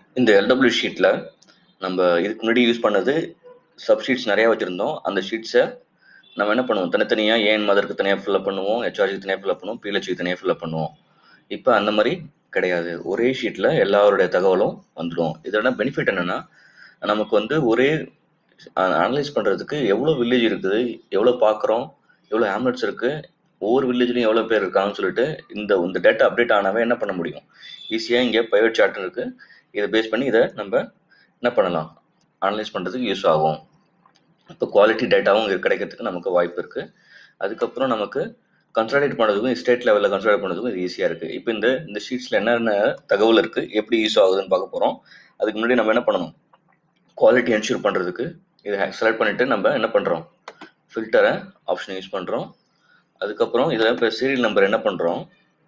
இந்த எல்டபிள்யூ ஷீட்டில் நம்ம இதுக்கு முன்னாடி யூஸ் பண்ணது சப் ஷீட்ஸ் நிறையா வச்சுருந்தோம் அந்த ஷீட்ஸை நம்ம என்ன பண்ணுவோம் தனித்தனியாக ஏன் மதருக்கு தனியாக ஃபில்அப் பண்ணுவோம் ஹெச்ஆர்ஜிக்கு தனியாக ஃபில்அப் பண்ணுவோம் பிஹெச்சுக்கு தனியாக ஃபில்அப் பண்ணுவோம் இப்போ அந்த மாதிரி கிடையாது ஒரே ஷீட்டில் எல்லாருடைய தகவலும் வந்துடும் இதோட பெனிஃபிட் என்னென்னா நமக்கு வந்து ஒரே அனலைஸ் பண்ணுறதுக்கு எவ்வளோ வில்லேஜ் இருக்குது எவ்வளோ பார்க்குறோம் எவ்வளோ ஹேம்லெட்ஸ் இருக்குது ஒவ்வொரு வில்லேஜ்லையும் எவ்வளோ பேர் இருக்காங்கன்னு சொல்லிட்டு இந்த இந்த டேட்டா அப்டேட் ஆனாவே என்ன பண்ண முடியும் ஈஸியாக இங்கே ப்ரைவேட் சார்ட் இருக்குது இதை பேஸ் பண்ணி இதை நம்ம என்ன பண்ணலாம் அனலைஸ் பண்ணுறதுக்கு யூஸ் ஆகும் இப்போ குவாலிட்டி டேட்டாவும் இங்கே கிடைக்கிறதுக்கு நமக்கு வாய்ப்பு இருக்குது அதுக்கப்புறம் நமக்கு கன்சல்டேட் பண்ணுறதுக்கும் ஸ்டேட் லெவலில் கன்சல்டேட் பண்ணுறதுக்கும் இது ஈஸியாக இருக்குது இப்போ இந்த இந்த ஷீட்ஸில் என்னென்ன தகவல் இருக்குது எப்படி யூஸ் ஆகுதுன்னு பார்க்க போகிறோம் அதுக்கு முன்னாடி நம்ம என்ன பண்ணணும் குவாலிட்டி என்ஷூர் பண்ணுறதுக்கு இதை செலக்ட் பண்ணிவிட்டு நம்ம என்ன பண்ணுறோம் ஃபில்டரை ஆப்ஷன் யூஸ் பண்ணுறோம் அதுக்கப்புறம் இதில் இப்போ சீரியல் நம்பர் என்ன பண்ணுறோம்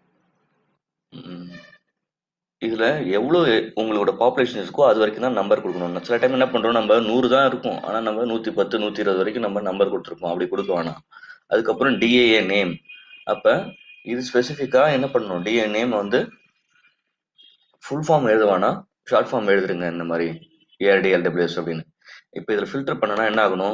இதில் எவ்வளோ உங்களோட பாப்புலேஷன் இருக்கோ அது வரைக்கும் தான் நம்பர் கொடுக்கணும் சில டைம் என்ன பண்ணுறோம் நம்ம நூறு தான் இருக்கும் ஆனால் நம்ம நூற்றி பத்து நூற்றி இருபது வரைக்கும் நம்ம நம்பர் கொடுத்துருப்போம் அப்படி கொடுக்க வேணாம் அதுக்கப்புறம் டிஏஏ நேம் அப்போ இது ஸ்பெசிஃபிக்காக என்ன பண்ணணும் டிஏ நேம் வந்து ஃபுல் ஃபார்ம் எழுதுவானா ஷார்ட் ஃபார்ம் எழுதுருங்க இந்த மாதிரி ஏஆர்டி எல்டபிள்யூஎஸ் அப்படின்னு இப்போ இதில் ஃபில்டர் பண்ணனா என்ன ஆகணும்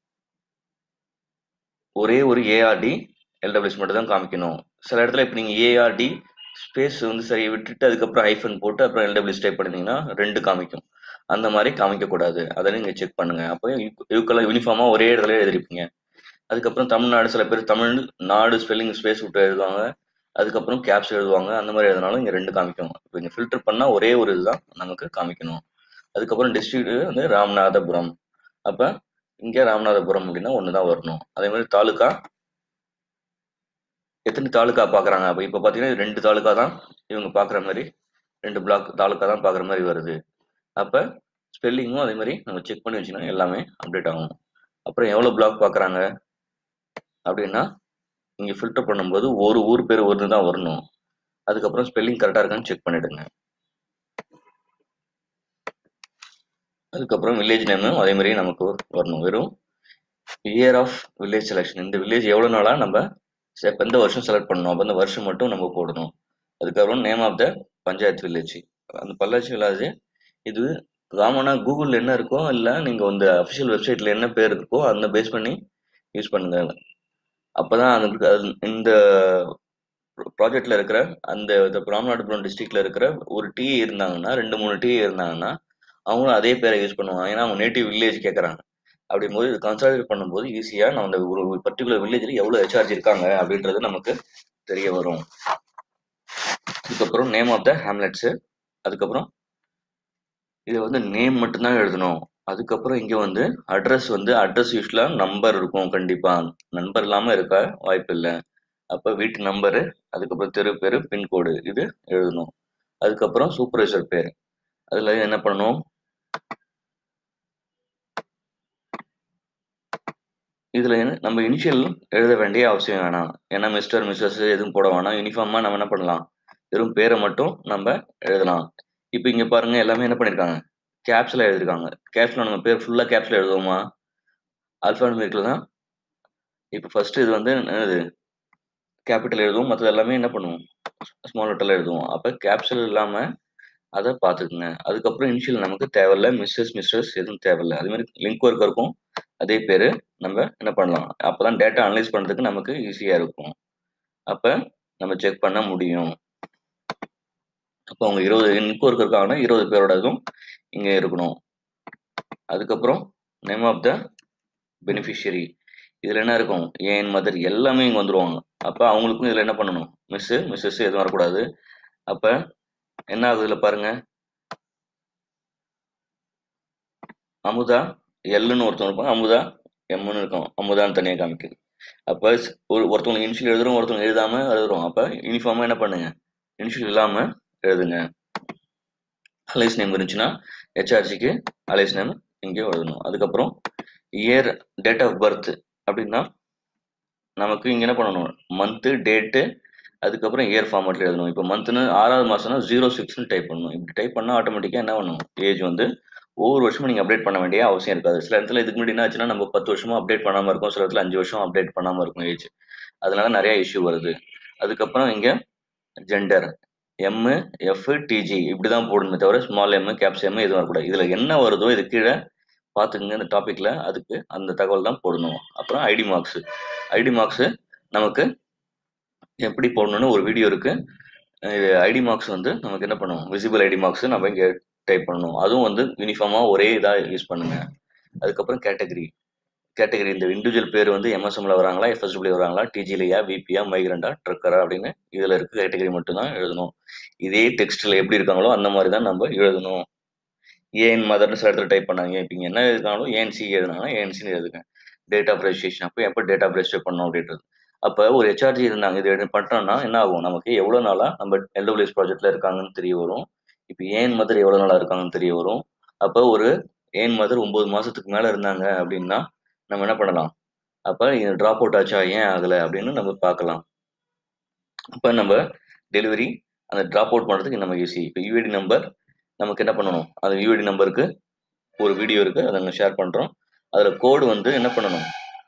ஒரே ஒரு ஏஆர்டி எல்டபிள்யூஎஸ் மட்டும் தான் காமிக்கணும் சில இடத்துல இப்போ நீங்கள் ஏஆர்டி ஸ்பேஸ் வந்து சரி விட்டுட்டு அதுக்கப்புறம் ஐஃபன் போட்டு அப்புறம் எல்டபிள்யூஎஸ் டைப் பண்ணிங்கன்னா ரெண்டு காமிக்கும் அந்த மாதிரி காமிக்கக்கூடாது அதை நீங்கள் செக் பண்ணுங்கள் அப்போ யூக்கெல்லாம் யூனிஃபார்மாக ஒரே இடத்துல எழுதிருப்பீங்க அதுக்கப்புறம் தமிழ்நாடு சில பேர் தமிழ் நாடு ஸ்பெல்லிங் ஸ்பேஸ் விட்டு எழுதுவாங்க அதுக்கப்புறம் கேப்ஸ் எழுதுவாங்க அந்த மாதிரி எழுதினாலும் இங்கே ரெண்டு காமிக்கும் இப்போ இங்கே ஃபில்டர் பண்ணால் ஒரே ஒரு இதுதான் நமக்கு காமிக்கணும் அதுக்கப்புறம் டிஸ்ட்ரிக்ட் வந்து ராமநாதபுரம் அப்போ இங்கே ராமநாதபுரம் அப்படின்னா ஒன்று தான் வரணும் அதே மாதிரி தாலுக்கா எத்தனை தாலுக்கா பார்க்குறாங்க அப்போ இப்போ பார்த்தீங்கன்னா ரெண்டு தாலுக்கா தான் இவங்க பார்க்குற மாதிரி ரெண்டு பிளாக் தாலுக்கா தான் பார்க்குற மாதிரி வருது அப்போ ஸ்பெல்லிங்கும் அதே மாதிரி நம்ம செக் பண்ணி வச்சுன்னா எல்லாமே அப்டேட் ஆகும் அப்புறம் எவ்வளோ பிளாக் பார்க்குறாங்க அப்படின்னா இங்கே ஃபில்டர் பண்ணும்போது ஒரு ஊர் பேர் ஒன்று தான் வரணும் அதுக்கப்புறம் ஸ்பெல்லிங் கரெக்டாக இருக்கான்னு செக் பண்ணிவிடுங்க அதுக்கப்புறம் வில்லேஜ் நேமும் அதே மாதிரி நமக்கு வரணும் வெறும் இயர் ஆஃப் வில்லேஜ் செலெக்ஷன் இந்த வில்லேஜ் எவ்வளோ நாளாக நம்ம இப்போ எந்த வருஷம் செலக்ட் பண்ணணும் அப்போ அந்த வருஷம் மட்டும் நம்ம போடணும் அதுக்கப்புறம் name of the panchayat village அந்த பல்லாச்சி வில்லேஜ் இது காமனாக கூகுளில் என்ன இருக்கோ இல்லை நீங்கள் வந்து அஃபிஷியல் வெப்சைட்டில் என்ன பேர் இருக்கோ அந்த பேஸ் பண்ணி யூஸ் பண்ணுங்க அப்போ தான் அதுக்கு அது இந்த ப்ராஜெக்டில் இருக்கிற அந்த ராமநாதபுரம் டிஸ்ட்ரிக்டில் இருக்கிற ஒரு டீ இருந்தாங்கன்னா ரெண்டு மூணு டீ இருந்தாங்கன்னா அவங்களும் அதே பேரை யூஸ் பண்ணுவாங்க ஏன்னா அவங்க நேட்டிவ் வில்லேஜ் கேட்குறாங்க அப்படிங்கும்போது இது கன்சாலிடேட் பண்ணும்போது ஈஸியாக நம்ம அந்த ஒரு பர்டிகுலர் வில்லேஜில் எவ்வளோ ஹெச்ஆர்ஜ் இருக்காங்க அப்படின்றது நமக்கு தெரிய வரும் அதுக்கப்புறம் நேம் ஆஃப் த ஹேம்லெட்ஸு அதுக்கப்புறம் இது வந்து நேம் மட்டும்தான் எழுதணும் அதுக்கப்புறம் இங்கே வந்து அட்ரஸ் வந்து அட்ரஸ் யூஸ்வலாக நம்பர் இருக்கும் கண்டிப்பாக நம்பர் இல்லாமல் இருக்க வாய்ப்பு இல்லை அப்போ வீட்டு நம்பரு அதுக்கப்புறம் தெரு பேர் பின்கோடு இது எழுதணும் அதுக்கப்புறம் சூப்பர்வைசர் பேர் அதில் என்ன பண்ணணும் இதில் நம்ம இனிஷியல் எழுத வேண்டிய அவசியம் வேணாம் ஏன்னா மிஸ்டர் மிஸ்ஸஸ் எதுவும் போட வேணாம் யூனிஃபார்மாக நம்ம என்ன பண்ணலாம் வெறும் பேரை மட்டும் நம்ம எழுதலாம் இப்போ இங்கே பாருங்கள் எல்லாமே என்ன பண்ணியிருக்காங்க கேப்ஸில் எழுதியிருக்காங்க கேப்ஸில் நம்ம பேர் ஃபுல்லாக கேப்ஸில் எழுதுவோமா ஆல்ஃபானுமேரிக்கில் தான் இப்போ ஃபஸ்ட்டு இது வந்து என்னது கேபிட்டல் எழுதுவோம் மற்றது எல்லாமே என்ன பண்ணுவோம் ஸ்மால் லெட்டரில் எழுதுவோம் அப்போ கேப்சல் இல்லாமல் அதை பார்த்துக்குங்க அதுக்கப்புறம் இனிஷியல் நமக்கு தேவையில்ல மிஸ்ஸஸ் மிஸ்டர்ஸ் எதுவும் தேவையில்ல அதே மாதிரி லிங்க் ஒர்க் இருக்கும் அதே பேர் நம்ம என்ன பண்ணலாம் அப்போ தான் டேட்டா அனலைஸ் பண்ணுறதுக்கு நமக்கு ஈஸியாக இருக்கும் அப்போ நம்ம செக் பண்ண முடியும் அப்போ அவங்க இருபது லிங்க் ஒர்க் இருக்காங்கன்னா இருபது பேரோட இதுவும் இங்கே இருக்கணும் அதுக்கப்புறம் நேம் ஆஃப் த பெனிஃபிஷியரி இதில் என்ன இருக்கும் ஏன் மதர் எல்லாமே இங்கே வந்துடுவாங்க அப்போ அவங்களுக்கும் இதில் என்ன பண்ணணும் மிஸ்ஸு மிஸ்ஸஸ் எதுவும் வரக்கூடாது அப்போ என்ன ஆகுது இதில் பாருங்க அமுதா எல்லுன்னு ஒருத்தவங்க இருப்பாங்க அமுதா எம்முன்னு இருக்கும் அமுதான்னு தனியாக காமிக்குது அப்போ ஒரு ஒருத்தவங்க இனிஷியல் எழுதுறோம் ஒருத்தவங்க எழுதாமல் எழுதுறோம் அப்போ யூனிஃபார்மாக என்ன பண்ணுங்க இனிஷியல் இல்லாமல் எழுதுங்க அலைஸ் நேம் இருந்துச்சுன்னா ஹெச்ஆர்ஜிக்கு அலைஸ் நேம் இங்கே எழுதணும் அதுக்கப்புறம் இயர் டேட் ஆஃப் பர்த் அப்படின்னா நமக்கு இங்கே என்ன பண்ணணும் மந்த்து டேட்டு அதுக்கப்புறம் இயர் ஃபார்மேட்டில் எழுதணும் இப்போ மந்த்னு ஆறாவது மாதம்னா ஜீரோ சிக்ஸ்னு டைப் பண்ணணும் இப்படி டைப் பண்ணால் ஆட்டோமேட்டிக்காக என்ன பண்ணணும் ஏஜ் வந்து ஒவ்வொரு வருஷமும் நீங்கள் அப்டேட் பண்ண வேண்டிய அவசியம் இருக்காது சில இடத்துல இதுக்கு முன்னாடி என்ன ஆச்சுன்னா நம்ம பத்து வருஷமும் அப்டேட் பண்ணாமல் இருக்கும் சில இடத்துல அஞ்சு வருஷம் அப்டேட் பண்ணாமல் இருக்கும் ஏஜ் அதனால நிறைய இஷ்யூ வருது அதுக்கப்புறம் இங்கே ஜெண்டர் எம் எஃப் டிஜி இப்படி தான் போடணுமே தவிர ஸ்மால் எம் கேப்ஸ் எம் எதுவும் வரக்கூடாது இதில் என்ன வருதோ இது கீழே பார்த்துக்குங்க இந்த டாப்பிக்கில் அதுக்கு அந்த தகவல் தான் போடணும் அப்புறம் ஐடி மார்க்ஸு ஐடி மார்க்ஸு நமக்கு எப்படி போடணும்னு ஒரு வீடியோ இருக்குது இது ஐடி மார்க்ஸ் வந்து நமக்கு என்ன பண்ணுவோம் விசிபிள் ஐடி மார்க்ஸ் நம்ம இங்கே டைப் பண்ணணும் அதுவும் வந்து யூனிஃபார்மாக ஒரே இதாக யூஸ் பண்ணுங்க அதுக்கப்புறம் கேட்டகரி கேட்டகரி இந்த இண்டிவிஜுவல் பேர் வந்து எம்எஸ்எம்ல வராங்களா எஃப்எஸ்டபிள்யூ வராங்களா டிஜிலியா விபியா மைக்ரண்டா ட்ரக்கரா அப்படின்னு இதில் இருக்க கேட்டகரி மட்டும்தான் எழுதணும் இதே டெக்ஸ்ட்டில் எப்படி இருக்காங்களோ அந்த மாதிரி தான் நம்ம எழுதணும் ஏன் மதர்னு சில இடத்துல டைப் பண்ணாங்க இப்போ இங்கே என்ன எழுதினாலும் ஏஎன்சி எழுதினாங்கன்னா ஏஎன்சின்னு எழுதுங்க டேட் ஆஃப் ரெஜிஸ்ட்ரேஷன் அப்போ எப்போ டேட் ஆஃப் ரெஜிஸ்டர் பண்ணணும் அப்படின்றது அப்போ ஒரு ஹெச்ஆர்ஜி இருந்தாங்க இது பண்ணுறோம்னா என்ன ஆகும் நமக்கு எவ்வளோ நாளாக நம்ம எல்டபிள்யூஎஸ் ப்ராஜெக்ட்ல இருக்காங்கன்னு தெரிய வரும் இப்போ ஏன் மதர் எவ்வளோ நாளாக இருக்காங்கன்னு தெரிய வரும் அப்போ ஒரு ஏன் மதர் ஒம்பது மாதத்துக்கு மேலே இருந்தாங்க அப்படின்னா நம்ம என்ன பண்ணலாம் அப்போ இது ட்ராப் அவுட் ஆச்சா ஏன் ஆகலை அப்படின்னு நம்ம பார்க்கலாம் அப்போ நம்ம டெலிவரி அந்த ட்ராப் அவுட் பண்ணுறதுக்கு நம்ம ஈஸி இப்போ யூஐடி நம்பர் நமக்கு என்ன பண்ணணும் அந்த யூஐடி நம்பருக்கு ஒரு வீடியோ இருக்குது அதை நாங்கள் ஷேர் பண்ணுறோம் அதில் கோடு வந்து என்ன பண்ணணும்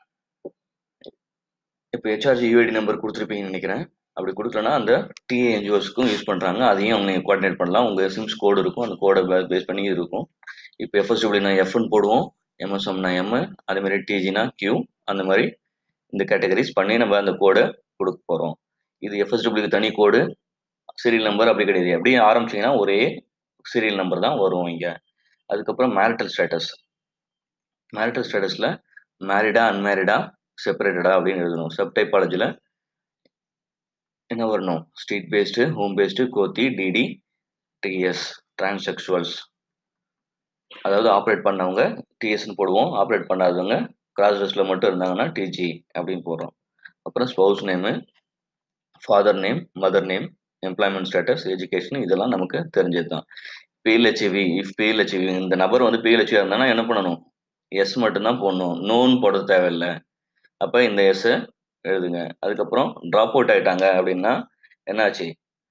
இப்போ ஹெச்ஆர்ஜி யூஐடி நம்பர் கொடுத்துருப்பீங்கன்னு நினைக்கிறேன் அப்படி கொடுக்கலனா அந்த டிஏ என்ஜிஓஸ்க்கும் யூஸ் பண்ணுறாங்க அதையும் அவங்க கோஆர்டினேட் பண்ணலாம் உங்கள் சிம்ஸ் கோடு இருக்கும் அந்த கோடை பேஸ் பண்ணி இருக்கும் இப்போ எஃப்எஸ்டபிள்யூனா எஃப்னு போடுவோம் எம்எஸ்எம்னா எம் அதேமாதிரி டிஜினா கியூ அந்த மாதிரி இந்த கேட்டகரிஸ் பண்ணி நம்ம அந்த கோடை கொடுக்க போகிறோம் இது எஃப்எஸ்டபிள்யூக்கு தனி கோடு சீரியல் நம்பர் அப்படி கிடையாது எப்படி ஆரம்பிச்சிங்கன்னா ஒரே சீரியல் நம்பர் தான் வரும் இங்கே அதுக்கப்புறம் மேரிட்டல் ஸ்டேட்டஸ் மேரிட்டல் ஸ்டேட்டஸில் மேரிடா அன்மேரிடா செப்பரேட்டடா அப்படின்னு எழுதணும் சப் டைப்பாலஜியில் என்ன வரணும் street based home based kothi DD TS transsexuals அதாவது ஆப்ரேட் பண்ணவங்க டிஎஸ்ன்னு போடுவோம் ஆப்ரேட் பண்ணாதவங்க கிராஸ் ட்ரெஸ்ஸில் மட்டும் இருந்தாங்கன்னா டிஜி அப்படின்னு போடுறோம் அப்புறம் spouse name father name mother name employment status education இதெல்லாம் நமக்கு தெரிஞ்சது தான் பிஎல்ஹெச்வி இஃப் பிஎல்ஹெச்வி இந்த நபர் வந்து பிஎல்ஹெச்வி இருந்தானா என்ன பண்ணணும் எஸ் மட்டும்தான் போடணும் நோன் போட தேவையில்லை அப்போ இந்த எஸ்ஸை எழுதுங்க அதுக்கப்புறம் ட்ராப் அவுட் ஆயிட்டாங்க அப்படின்னா என்னாச்சு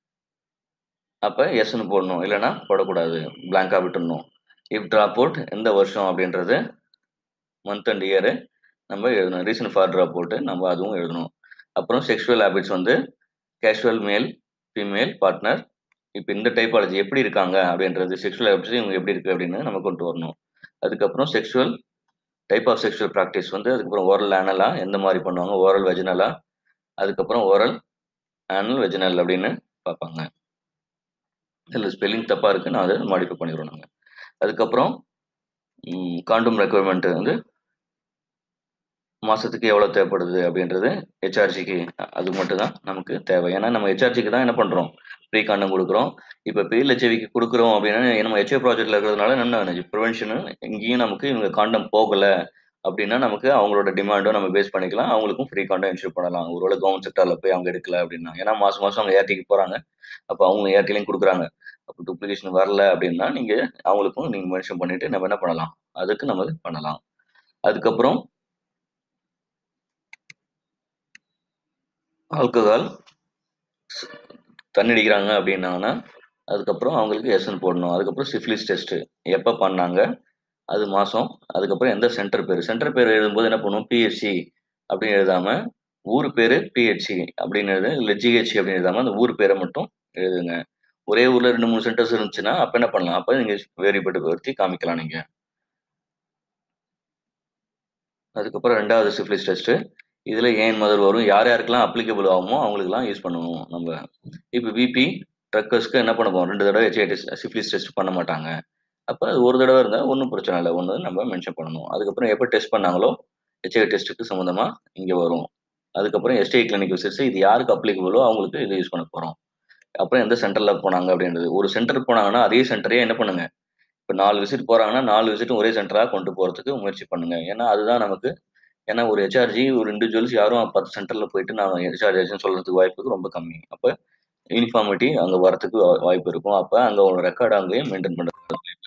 அப்போ எஸ்ன்னு போடணும் இல்லைன்னா போடக்கூடாது பிளாங்காக விட்டுடணும் இஃப் ட்ராப் அவுட் எந்த வருஷம் அப்படின்றது மந்த் அண்ட் இயரு நம்ம எழுதணும் ரீசன் ஃபார் ட்ராப் அவுட்டு நம்ம அதுவும் எழுதணும் அப்புறம் செக்ஷுவல் ஹேபிட்ஸ் வந்து கேஷுவல் மேல் ஃபீமேல் பார்ட்னர் இப்போ இந்த டைப்பாலஜி எப்படி இருக்காங்க அப்படின்றது செக்ஷுவல் ஹேபிட்ஸ் இவங்க எப்படி இருக்குது அப்படின்னு நம்ம கொண்டு வரணும் அதுக்கப்புறம் sexual type of sexual practice வந்து அதுக்கப்புறம் ஓரல் ஆனலா எந்த மாதிரி பண்ணுவாங்க ஓரல் வெஜினலா அதுக்கப்புறம் ஓரல் ஆனல் வெஜினல் அப்படின்னு பார்ப்பாங்க இதில் ஸ்பெல்லிங் தப்பாக இருக்குன்னு அதை மாடிஃபை பண்ணிடுவோம் நாங்கள் அதுக்கப்புறம் காண்டும் ரெக்குவயர்மெண்ட் வந்து மாதத்துக்கு எவ்வளோ தேவைப்படுது அப்படின்றது ஹெச்ஆர்ஜிக்கு அது மட்டும் தான் நமக்கு தேவை ஏன்னா நம்ம ஹெச்ஆர்ஜிக்கு தான் என்ன பண்ணுறோம் ப்ரீ காண்டம் கொடுக்குறோம் இப்போ பிஎல்ஹெச்விக்கு கொடுக்குறோம் அப்படின்னா நம்ம ஹெச்ஏ ப்ராஜெக்ட்டில் இருக்கிறதுனால என்ன ப்ரிவென்ஷனு இங்கேயும் நமக்கு இவங்க காண்டம் போகலை அப்படின்னா நமக்கு அவங்களோட டிமாண்டும் நம்ம பேஸ் பண்ணிக்கலாம் அவங்களுக்கும் ஃப்ரீ காண்டம் இன்ஷூர் பண்ணலாம் ஒருவேளை கவர்மெண்ட் செக்டரில் போய் அவங்க எடுக்கல அப்படின்னா ஏன்னா மாதம் மாதம் அவங்க ஏர்டிக்கு போகிறாங்க அப்போ அவங்க ஏர்டிலையும் கொடுக்குறாங்க அப்போ டூப்ளிகேஷன் வரல அப்படின்னா நீங்கள் அவங்களுக்கும் நீங்கள் மென்ஷன் பண்ணிவிட்டு நம்ம என்ன பண்ணலாம் அதுக்கு நம்ம பண்ணலாம் அதுக்கப்புறம் ஆல்கஹால் தண்ணி அடிக்கிறாங்க அப்படின்னாங்கன்னா அதுக்கப்புறம் அவங்களுக்கு எஸ்என் போடணும் அதுக்கப்புறம் சிஃபிலிஸ் டெஸ்ட்டு எப்போ பண்ணாங்க அது மாதம் அதுக்கப்புறம் எந்த சென்டர் பேர் சென்டர் பேர் எழுதும்போது என்ன பண்ணுவோம் பிஹெச்சி அப்படின்னு எழுதாமல் ஊர் பேர் பிஹெச்சி அப்படின்னு எழுது இல்லை ஜிஹெச்சி அப்படின்னு எழுதாமல் அந்த ஊர் பேரை மட்டும் எழுதுங்க ஒரே ஊரில் ரெண்டு மூணு சென்டர்ஸ் இருந்துச்சுன்னா அப்போ என்ன பண்ணலாம் அப்போ நீங்கள் வேறுபட்டு படுத்தி காமிக்கலாம் நீங்கள் அதுக்கப்புறம் ரெண்டாவது சிஃபிலிஸ் டெஸ்ட்டு இதில் ஏன் மதர் வரும் யார் யாருக்கெல்லாம் அப்ளிகபிள் ஆகுமோ அவங்களுக்குலாம் யூஸ் பண்ணுவோம் நம்ம இப்போ பிபி ட்ரக்கர்ஸ்க்கு என்ன பண்ண போகிறோம் ரெண்டு தடவை ஹெச்ஐ டெஸ்ட் சிஃபிலிஸ் டெஸ்ட் பண்ண மாட்டாங்க அப்போ அது ஒரு தடவை இருந்தால் ஒன்றும் பிரச்சனை இல்லை ஒன்று நம்ம மென்ஷன் பண்ணணும் அதுக்கப்புறம் எப்போ டெஸ்ட் பண்ணாங்களோ ஹெச்ஐ டெஸ்ட்டுக்கு சம்மந்தமாக இங்கே வரும் அதுக்கப்புறம் எஸ்டிஐ கிளினிக் விசிட்ஸ் இது யாருக்கு அப்ளிகபிளோ அவங்களுக்கு இது யூஸ் பண்ண போகிறோம் அப்புறம் எந்த சென்டரில் போனாங்க அப்படின்றது ஒரு சென்டர் போனாங்கன்னா அதே சென்டரே என்ன பண்ணுங்க இப்போ நாலு விசிட் போகிறாங்கன்னா நாலு விசிட்டும் ஒரே சென்டராக கொண்டு போகிறதுக்கு முயற்சி பண்ணுங்க ஏன்னா அதுதான் நமக்கு ஏன்னா ஒரு ஹெச்ஆர்ஜி ஒரு இண்டிவிஜுவல்ஸ் யாரும் பத்து சென்டரில் போயிட்டு நான் ஹெச்ஆர்ஜின்னு சொல்கிறதுக்கு வாய்ப்புக்கு ரொம்ப கம்மி அப்போ யூனிஃபார்மிட்டி அங்கே வரத்துக்கு வாய்ப்பு இருக்கும் அப்போ அங்கே ஒரு ரெக்கார்டு அங்கேயும் மெயின்டைன் பண்ணுறது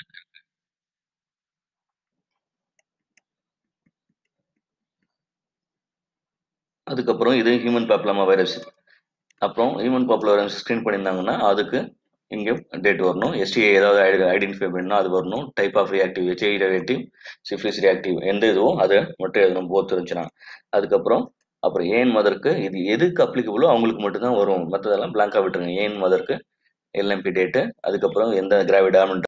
அதுக்கப்புறம் இது ஹியூமன் பாப்புலமா வைரஸ் அப்புறம் ஹியூமன் பாப்புலர் வைரஸ் ஸ்க்ரீன் பண்ணியிருந்தாங்கன்னா அதுக்கு இங்கே டேட் வரணும் எஸ்டிஐ ஏதாவது ஐடி ஐடென்டிஃபை பண்ணால் அது வரணும் type of reactive HI reactive syphilis reactive எந்த இதுவும் அதை மட்டும் எழுதணும் போத் இருந்துச்சுன்னா அதுக்கப்புறம் அப்புறம் ஏன் மதருக்கு இது எதுக்கு அப்ளிகபிளோ அவங்களுக்கு மட்டும்தான் வரும் மற்றதெல்லாம் பிளாங்காக விட்டுருங்க ஏன் மதருக்கு எல்எம்பி டேட்டு அதுக்கப்புறம் எந்த கிராவி டாமன்